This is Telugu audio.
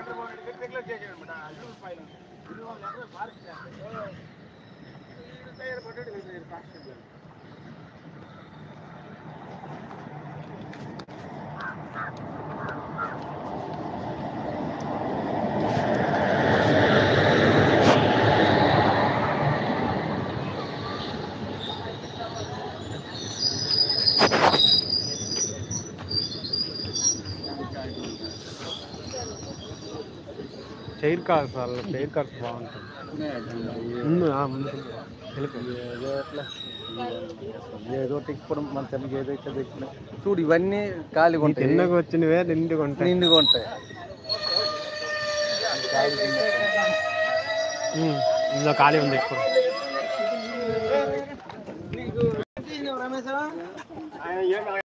సెంటర్ పోయినట్టు రెగ్యులర్ చేసాడు అనమాట అల్లు పైన ఇల్లు వాళ్ళు ఎక్కడ ఫారెస్ట్ చేస్తారు టైర్ పడ్డాడు వెళ్ళారు కాన్స్టేబుల్ చైర్ కార్స్ వాళ్ళ చైర్ కార్స్ బాగుంటుంది ముందు ఆ, ముందు తెలుపు. ఏదో అట్లా ఏదో ఒకటి ఇప్పుడు మన తనకి ఏదైతే తెచ్చినా చూడు ఇవన్నీ ఖాళీగా ఈ ఉంటాయి తిన్నకు వచ్చినవే నిండుగా ఉంటాయి నిండుగా ఉంటాయి ఉమ్, ఇందులో ఖాళీ ఉంది ఇప్పుడు రమేష్